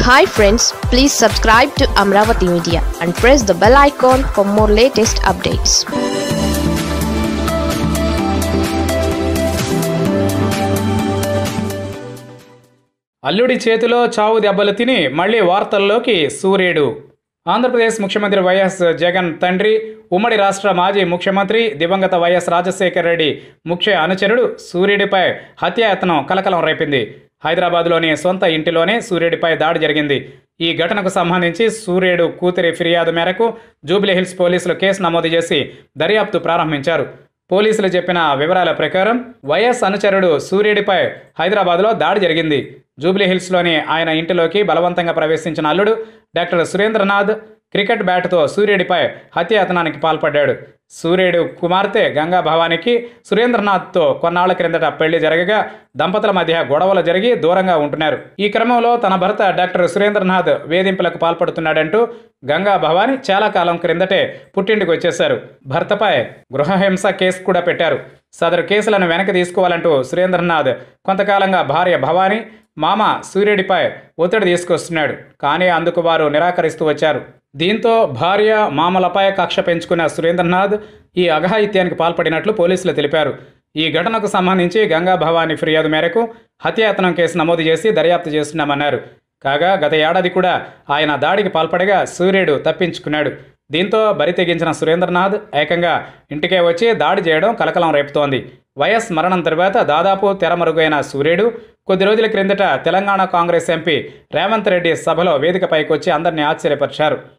hi friends please subscribe to Amaravati media and press the bell icon for more latest updates అల్లుడి చేతిలో చావు దెబ్బలు తిని మళ్ళీ వార్తల్లోకి సూర్యుడు ఆంధ్రప్రదేశ్ ముఖ్యమంత్రి వైఎస్ జగన్ తండ్రి ఉమ్మడి రాష్ట్ర మాజీ ముఖ్యమంత్రి దివంగత వైఎస్ రాజశేఖర రెడ్డి ముఖ్య అనుచరుడు సూర్యుడిపై హత్యాయత్నం కలకలం రేపింది హైదరాబాద్లోని సొంత ఇంటిలోనే సూర్యుడిపై దాడి జరిగింది ఈ ఘటనకు సంబంధించి సూర్యుడు కూతురి ఫిర్యాదు మేరకు జూబ్లీహిల్స్ పోలీసులు కేసు నమోదు చేసి దర్యాప్తు ప్రారంభించారు పోలీసులు చెప్పిన వివరాల ప్రకారం వైఎస్ అనుచరుడు సూర్యుడిపై హైదరాబాద్లో దాడి జరిగింది జూబ్లీహిల్స్లోని ఆయన ఇంటిలోకి బలవంతంగా ప్రవేశించిన అల్లుడు డాక్టర్ సురేంద్రనాథ్ క్రికెట్ బ్యాట్తో సూర్యుడిపై హత్యాయతనానికి పాల్పడ్డాడు సూర్యుడు కుమార్తె గంగా భవానికి సురేంద్రనాథ్తో కొన్నాళ్ల క్రిందట పెళ్లి జరగగా దంపతుల మధ్య గొడవలు జరిగి దూరంగా ఉంటున్నారు ఈ క్రమంలో తన భర్త డాక్టర్ సురేంద్రనాథ్ వేధింపులకు పాల్పడుతున్నాడంటూ గంగా భవాని చాలా కాలం క్రిందటే పుట్టింటికి వచ్చేశారు భర్తపై గృహహింస కేసు కూడా పెట్టారు సదరు కేసులను వెనక్కి తీసుకోవాలంటూ సురేంద్రనాథ్ కొంతకాలంగా భార్య భవాని మామ సూర్యుడిపై ఒత్తిడి తీసుకొస్తున్నాడు కానీ అందుకు వారు నిరాకరిస్తూ వచ్చారు దీంతో భార్య మామలపై కక్ష పెంచుకున్న సురేంద్రనాథ్ ఈ అఘాయిత్యానికి పాల్పడినట్లు పోలీసులు తెలిపారు ఈ ఘటనకు సంబంధించి గంగా భవాని ఫిర్యాదు మేరకు హత్యాయత్నం కేసు నమోదు చేసి దర్యాప్తు చేస్తున్నామన్నారు కాగా గత ఏడాది కూడా ఆయన దాడికి పాల్పడగా సూర్యుడు తప్పించుకున్నాడు దీంతో బరి తెగించిన సురేంద్రనాథ్ ఏకంగా ఇంటికే వచ్చి దాడి చేయడం కలకలం రేపుతోంది వైఎస్ మరణం తర్వాత దాదాపు తెరమరుగైన సూర్యుడు కొద్ది రోజుల క్రిందట తెలంగాణ కాంగ్రెస్ ఎంపీ రేవంత్ రెడ్డి సభలో వేదికపైకి వచ్చి అందరినీ ఆశ్చర్యపరిచారు